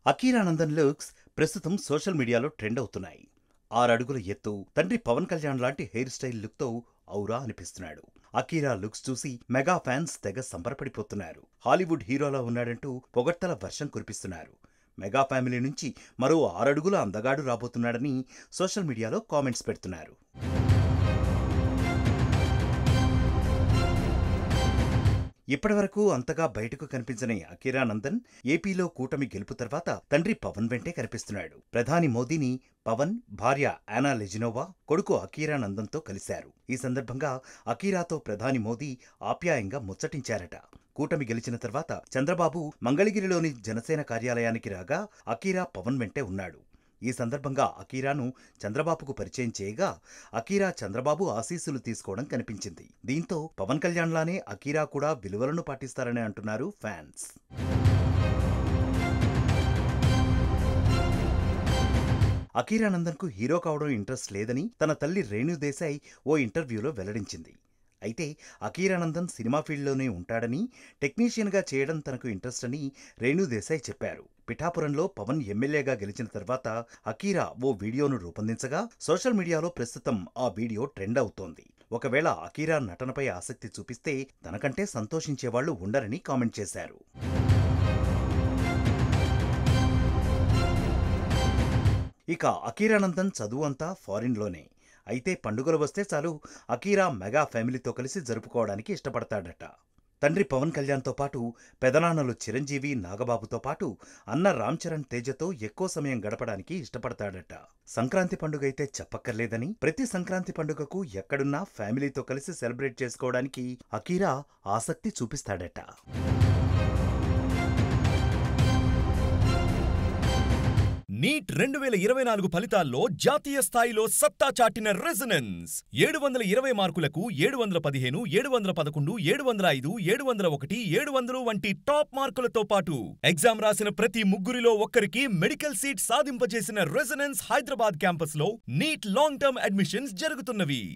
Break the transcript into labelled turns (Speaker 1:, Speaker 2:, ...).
Speaker 1: Akira Nandan looks ప్రస్తుతం social మీడియాలో trend అవుతున్నాయి ఆరడుగుల ఎత్తు తండ్రి పవన్ కళ్యాణ్ లాంటి హెయిర్ స్టైల్ లుక్తో ఔరా అనిపిస్తున్నాడు అకీరా లుక్స్ చూసి మెగా ఫ్యాన్స్ తెగ సంబరపడిపోతున్నారు హాలీవుడ్ హీరోలా ఉన్నాడంటూ పొగడ్తల వర్షం కురిపిస్తున్నారు మెగా ఫ్యామిలీ నుంచి మరో ఆరడుగుల అందగాడు రాబోతున్నాడని సోషల్ మీడియాలో కామెంట్స్ పెడుతున్నారు ఇప్పటివరకు అంతగా బయటకు కనిపించని అకీరా నందన్ ఏపీలో కూటమి గెలుపు తర్వాత తండ్రి పవన్ వెంటే కనిపిస్తున్నాడు ప్రధాని మోదీని పవన్ భార్య యానా లెజినోవా కొడుకు అకీరా నందన్తో కలిశారు ఈ సందర్భంగా అకీరాతో ప్రధాని మోదీ ఆప్యాయంగా ముచ్చటించారట కూటమి గెలిచిన తర్వాత చంద్రబాబు మంగళగిరిలోని జనసేన కార్యాలయానికి రాగా అకీరా పవన్ వెంటే ఉన్నాడు ఈ సందర్భంగా అకీరాను చంద్రబాబుకు పరిచయం చేయగా అకీరా చంద్రబాబు ఆశీస్సులు తీసుకోవడం కనిపించింది దీంతో పవన్ కళ్యాణ్లానే అకీరా కూడా విలువలను పాటిస్తారని అంటున్నారు ఫ్యాన్స్ అకీరానందన్కు హీరో కావడం ఇంట్రెస్ట్ లేదని తన తల్లి రేణు దేశాయ్ ఓ ఇంటర్వ్యూలో వెల్లడించింది అయితే అకీరానందన్ సినిమా ఫీల్డ్లోనే ఉంటాడని టెక్నీషియన్గా చేయడం తనకు ఇంట్రెస్ట్ అని రేణు దేశాయ్ చెప్పారు పిఠాపురంలో పవన్ ఎమ్మెల్యేగా గెలిచిన తర్వాత అకీరా ఓ వీడియోను రూపొందించగా సోషల్ మీడియాలో ప్రస్తుతం ఆ వీడియో ట్రెండ్ అవుతోంది ఒకవేళ అకీరా నటనపై ఆసక్తి చూపిస్తే తనకంటే సంతోషించేవాళ్లు ఉండరని కామెంట్ చేశారు ఇక అకీరానందన్ చదువు అంతా ఫారిన్లోనే అయితే పండుగలు వస్తే చాలు అకీరా మెగా ఫ్యామిలీతో కలిసి జరుపుకోవడానికి ఇష్టపడతాడట తండ్రి పవన్ కళ్యాణ్తో పాటు పెదనాన్నలు చిరంజీవి నాగబాబుతో పాటు అన్న రామ్ చరణ్ తేజతో ఎక్కువ సమయం గడపడానికి ఇష్టపడతాడట సంక్రాంతి పండుగ అయితే చెప్పక్కర్లేదని ప్రతి సంక్రాంతి పండుగకు ఎక్కడున్నా ఫ్యామిలీతో కలిసి సెలబ్రేట్ చేసుకోవడానికి అకీరా ఆసక్తి చూపిస్తాడట
Speaker 2: నీట్ రెండు వేల ఇరవై నాలుగు ఫలితాల్లో జాతీయ స్థాయిలో సత్తా చాటిన రెజనెన్స్ ఏడు వందల ఇరవై మార్కులకు ఏడు వందల పదిహేను ఏడు వందల పదకొండు ఏడు వందల ఐదు ఏడు వందల ఒకటి ఏడు వందలు వంటి టాప్ మార్కులతో పాటు ఎగ్జామ్ రాసిన ప్రతి ముగ్గురిలో ఒక్కరికి మెడికల్ సీట్ సాధింపజేసిన రెజనెన్స్ హైదరాబాద్ క్యాంపస్ లో నీట్ లాంగ్ టర్మ్ అడ్మిషన్స్ జరుగుతున్నవి